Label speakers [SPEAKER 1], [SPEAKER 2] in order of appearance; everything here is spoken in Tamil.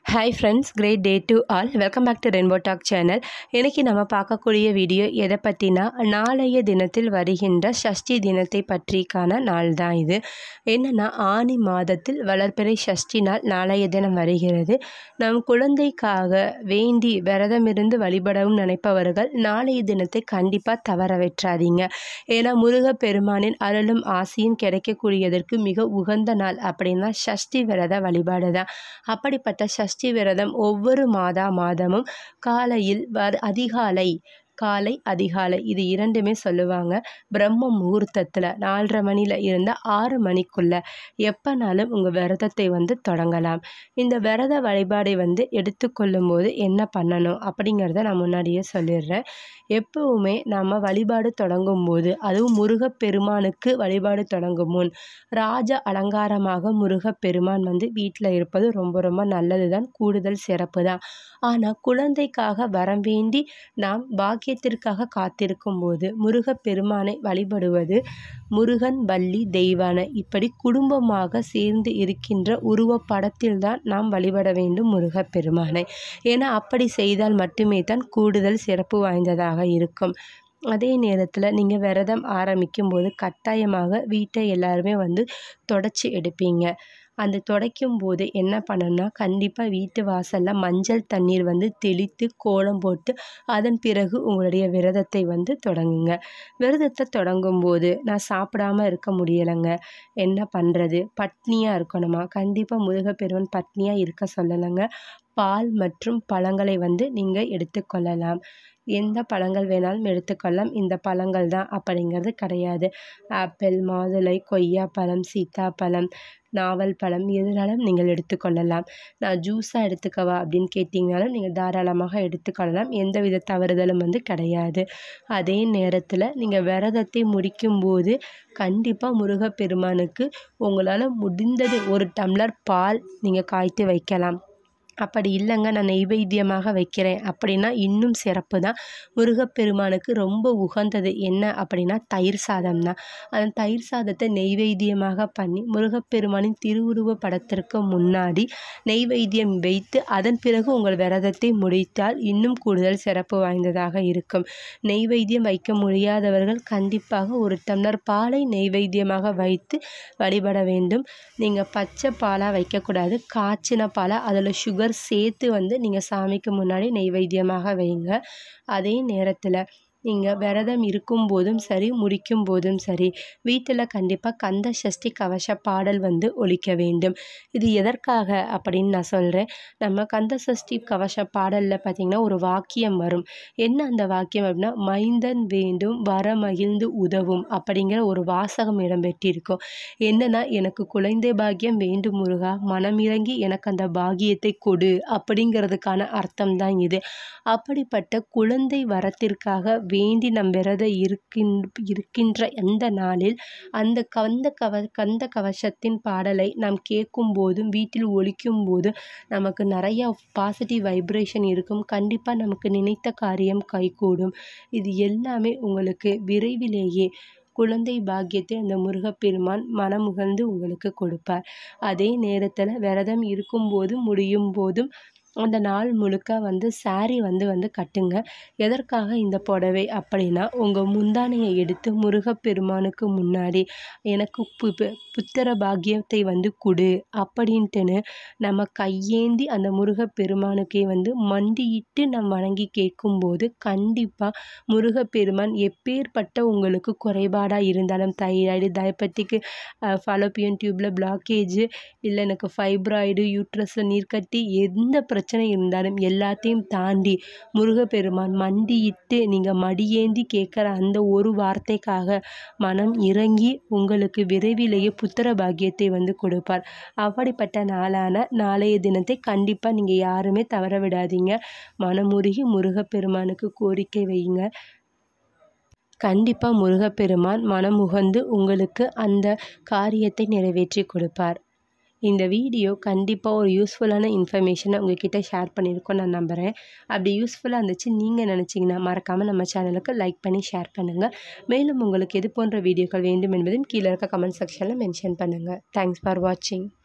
[SPEAKER 1] hi friends great day to all welcome back to rainbow talk channel இன்றைக்கி நம்ம பார்க்கக்கூடிய வீடியோ எதை பற்றினா நாளைய தினத்தில் வருகின்ற சஷ்டி தினத்தை பற்றிக்கான நாள் தான் இது என்னென்னா ஆனி மாதத்தில் வளர்பிறை சஷ்டி நாள் நாளைய தினம் வருகிறது நம் குழந்தைக்காக வேண்டி விரதமிருந்து வழிபடவும் நினைப்பவர்கள் நாளைய தினத்தை கண்டிப்பாக தவற விட்டுறாதீங்க ஏன்னா முருகப்பெருமானின் அருளும் ஆசையும் கிடைக்கக்கூடியதற்கு மிக உகந்த நாள் அப்படின்னா சஷ்டி விரத வழிபாடு தான் அப்படிப்பட்ட சஷ்டி விரதம் ஒவ்வொரு மாதா மாதமும் காலையில் வ அதிகாலை காலை அதிகாலை இது இரண்டுமே சொல்லுவாங்க பிரம்ம முகூர்த்தத்தில் நாலரை மணியில் இருந்து ஆறு மணிக்குள்ளே எப்போனாலும் உங்கள் விரதத்தை வந்து தொடங்கலாம் இந்த விரத வழிபாடை வந்து எடுத்துக்கொள்ளும் போது என்ன பண்ணணும் அப்படிங்கிறத நான் முன்னாடியே சொல்லிடுறேன் எப்பவுமே நம்ம வழிபாடு தொடங்கும் போது அதுவும் முருகப்பெருமானுக்கு வழிபாடு தொடங்கும் முன் ராஜ அலங்காரமாக முருகப்பெருமான் வந்து வீட்டில் இருப்பது ரொம்ப ரொம்ப நல்லது தான் கூடுதல் சிறப்பு தான் ஆனால் குழந்தைக்காக வரம் வேண்டி நாம் பாக்கியத்திற்காக காத்திருக்கும் போது முருகப்பெருமானை வழிபடுவது முருகன் வள்ளி தெய்வான இப்படி குடும்பமாக சேர்ந்து இருக்கின்ற உருவப்படத்தில் தான் நாம் வழிபட வேண்டும் முருகப்பெருமானை ஏன்னா அப்படி செய்தால் மட்டுமே தான் கூடுதல் சிறப்பு வாய்ந்ததாக இருக்கும் அதே நேரத்தில் நீங்கள் விரதம் ஆரம்பிக்கும் போது கட்டாயமாக வீட்டை எல்லாருமே வந்து தொடச்சி எடுப்பீங்க அந்த துடைக்கும் போது என்ன பண்ணணும்னா கண்டிப்பாக வீட்டு வாசலில் மஞ்சள் தண்ணீர் வந்து தெளித்து கோலம் போட்டு அதன் பிறகு உங்களுடைய விரதத்தை வந்து தொடங்குங்க விரதத்தை தொடங்கும் போது நான் சாப்பிடாம இருக்க முடியலைங்க என்ன பண்ணுறது பட்னியாக இருக்கணுமா கண்டிப்பாக முருகப்பெருவன் பட்னியாக இருக்க சொல்லலைங்க பால் மற்றும் பழங்களை வந்து நீங்கள் எடுத்துக்கொள்ளலாம் எந்த பழங்கள் வேணாலும் எடுத்துக்கொள்ளலாம் இந்த பழங்கள் தான் அப்படிங்கிறது கிடையாது ஆப்பிள் மாதுளை கொய்யாப்பழம் சீத்தாப்பழம் நாவல் பழம் எதுனாலும் நீங்கள் எடுத்துக்கொள்ளலாம் நான் ஜூஸாக எடுத்துக்கவா அப்படின்னு கேட்டிங்கனாலும் நீங்கள் தாராளமாக எடுத்துக்கொள்ளலாம் எந்த வித தவறுதலும் வந்து கிடையாது அதே நேரத்தில் நீங்கள் விரதத்தை முடிக்கும்போது கண்டிப்பாக முருகப்பெருமானுக்கு உங்களால் முடிந்தது ஒரு டம்ளர் பால் நீங்கள் காய்த்து வைக்கலாம் அப்படி இல்லைங்க நான் நெய்வேத்தியமாக வைக்கிறேன் அப்படின்னா இன்னும் சிறப்பு தான் முருகப்பெருமானுக்கு ரொம்ப உகந்தது என்ன அப்படின்னா தயிர் சாதம் தான் அந்த தயிர் சாதத்தை நெய்வேத்தியமாக பண்ணி முருகப்பெருமானின் திருவுருவ படத்திற்கு முன்னாடி நெய்வேத்தியம் வைத்து அதன் பிறகு உங்கள் விரதத்தை முடித்தால் இன்னும் கூடுதல் சிறப்பு வாய்ந்ததாக இருக்கும் நெய்வேத்தியம் வைக்க முடியாதவர்கள் கண்டிப்பாக ஒரு டம்ளர் பாலை நெய்வேத்தியமாக வைத்து வழிபட வேண்டும் நீங்கள் பச்சை பாலாக வைக்கக்கூடாது காய்ச்சின பாலாக அதில் சுகர் சுகர் சேர்த்து வந்து நீங்கள் சாமிக்கு முன்னாடி நெய்வேத்தியமாக வைங்க அதே நேரத்தில் நீங்கள் விரதம் இருக்கும் போதும் சரி முடிக்கும் போதும் சரி வீட்டில் கண்டிப்பாக கந்த சஷ்டி கவச பாடல் வந்து ஒழிக்க வேண்டும் இது எதற்காக அப்படின்னு நான் சொல்கிறேன் நம்ம கந்த சஷ்டி கவச பாடலில் பார்த்திங்கன்னா ஒரு வாக்கியம் வரும் என்ன அந்த வாக்கியம் அப்படின்னா மைந்தன் வேண்டும் வர மகிழ்ந்து உதவும் அப்படிங்கிற ஒரு வாசகம் இடம்பெற்றிருக்கும் என்னன்னா எனக்கு குழந்தை பாக்கியம் வேண்டும் முருகா மனமிறங்கி எனக்கு அந்த பாகியத்தை கொடு அப்படிங்கிறதுக்கான அர்த்தம் தான் இது அப்படிப்பட்ட குழந்தை வரத்திற்காக வேண்டி நம் விரத இருக்கின் இருக்கின்ற அந்த நாளில் அந்த கந்த கவ கந்த கவசத்தின் பாடலை நாம் கேட்கும் போதும் வீட்டில் ஒழிக்கும் போது நமக்கு நிறைய பாசிட்டிவ் வைப்ரேஷன் இருக்கும் கண்டிப்பாக நமக்கு நினைத்த காரியம் கைகூடும் இது எல்லாமே உங்களுக்கு விரைவிலேயே குழந்தை பாக்கியத்தை அந்த முருகப்பெருமான் மனமுகந்து உங்களுக்கு கொடுப்பார் அதே நேரத்தில் விரதம் இருக்கும்போதும் முடியும் போதும் அந்த நாள் முழுக்க வந்து சாரீ வந்து வந்து கட்டுங்க எதற்காக இந்த புடவை அப்படின்னா உங்கள் முந்தானையை எடுத்து முருகப்பெருமானுக்கு முன்னாடி எனக்கு பு புத்திர பாக்கியத்தை வந்து கொடு அப்படின்ட்டுன்னு நம்ம கையேந்தி அந்த முருகப்பெருமானுக்கே வந்து மண்டியிட்டு நம் வணங்கி கேட்கும்போது கண்டிப்பாக முருகப்பெருமான் எப்பேற்பட்ட உங்களுக்கு குறைபாடாக இருந்தாலும் தைராய்டு டயபெட்டிக்கு ஃபாலோப்பியன் டியூப்பில் பிளாக்கேஜு இல்லை எனக்கு ஃபைப்ராய்டு யூட்ரஸில் நீர்க்கட்டி எந்த பிரச்சனை பிரச்சனை இருந்தாலும் எல்லாத்தையும் தாண்டி முருகப்பெருமான் மண்டியிட்டு நீங்கள் மடியேந்தி கேட்குற அந்த ஒரு வார்த்தைக்காக மனம் இறங்கி உங்களுக்கு விரைவிலேயே புத்திர பாக்கியத்தை வந்து கொடுப்பார் அப்படிப்பட்ட நாளான நாளைய தினத்தை கண்டிப்பாக நீங்கள் யாருமே தவற விடாதீங்க மனமுருகி முருகப்பெருமானுக்கு கோரிக்கை வையுங்க கண்டிப்பாக முருகப்பெருமான் மனமுகந்து உங்களுக்கு அந்த காரியத்தை நிறைவேற்றி கொடுப்பார் இந்த வீடியோ கண்டிப்பாக ஒரு யூஸ்ஃபுல்லான இன்ஃபர்மேஷனை உங்ககிட்ட ஷேர் பண்ணியிருக்கோம் நான் நம்புகிறேன் அப்படி யூஸ்ஃபுல்லாக இருந்துச்சு நீங்கள் நினச்சிங்கன்னா மறக்காமல் நம்ம சேனலுக்கு லைக் பண்ணி ஷேர் பண்ணுங்கள் மேலும் உங்களுக்கு எது போன்ற வீடியோக்கள் வேண்டும் என்பதையும் கீழே இருக்க கமெண்ட் செக்ஷனில் மென்ஷன் பண்ணுங்கள் தேங்க்ஸ் ஃபார் வாட்சிங்